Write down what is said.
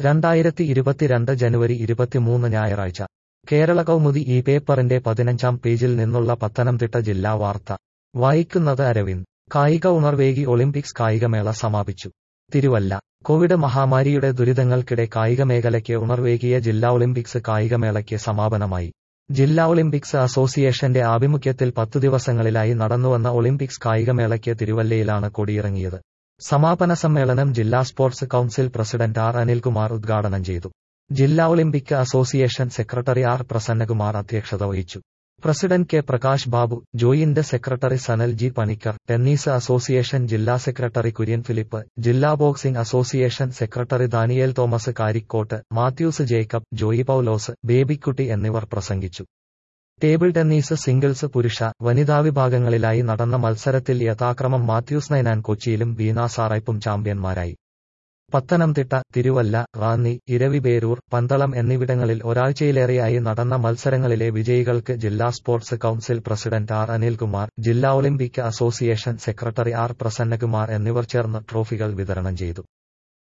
രണ്ടായിരത്തി ഇരുപത്തിരണ്ട് ജനുവരി ഇരുപത്തിമൂന്ന് ഞായറാഴ്ച കേരള കൗമുദി ഈ പേപ്പറിന്റെ പതിനഞ്ചാം പേജിൽ നിന്നുള്ള പത്തനംതിട്ട ജില്ലാ വാർത്ത വായിക്കുന്നത് അരവിന്ദ് കായിക ഉണർവേകി ഒളിമ്പിക്സ് കായികമേള സമാപിച്ചു തിരുവല്ല കോവിഡ് മഹാമാരിയുടെ ദുരിതങ്ങൾക്കിടെ കായികമേഖലയ്ക്ക് ഉണർവേകിയ ജില്ലാ ഒളിമ്പിക്സ് കായികമേളയ്ക്ക് സമാപനമായി ജില്ലാ ഒളിമ്പിക്സ് അസോസിയേഷന്റെ ആഭിമുഖ്യത്തിൽ പത്തു ദിവസങ്ങളിലായി നടന്നുവന്ന ഒളിമ്പിക്സ് കായികമേളയ്ക്ക് തിരുവല്ലയിലാണ് കൊടിയിറങ്ങിയത് സമാപന സമ്മേളനം ജില്ലാ sports council president R Anilkumar ഉദ്ഘാടനം ചെയ്തു ജില്ലാ Olympic association secretary R Prasannakumar അധ്യക്ഷത വഹിച്ചു president K Prakash Babu joint secretary Sanal G Panicker tennis association ജില്ലാ സെക്രട്ടറി കുര്യൻ ഫിലിപ്പ് ജില്ലാ boxing association secretary Daniel Thomas Karikottu Mathews Jacob Joy Paulose Babykutty എന്നിവർ പ്രസംഗിച്ചു ടേബിൾ ടെന്നീസ് സിംഗിൾസ് പുരുഷ വനിതാ വിഭാഗങ്ങളിലായി നടന്ന മത്സരത്തിൽ യഥാക്രമം മാത്യൂസ് നൈനാൻ കൊച്ചിയിലും ബീന സാറൈപ്പും ചാമ്പ്യന്മാരായി പത്തനംതിട്ട തിരുവല്ല റാന്നി ഇരവിപേരൂർ പന്തളം എന്നിവിടങ്ങളിൽ ഒരാഴ്ചയിലേറെയായി നടന്ന മത്സരങ്ങളിലെ വിജയികൾക്ക് ജില്ലാ sports council president R Anilkumar ജില്ലാ Olympic association secretary R Prasannakumar എന്നിവർ ചേർന്ന് ട്രോഫികൾ വിതരണം ചെയ്തു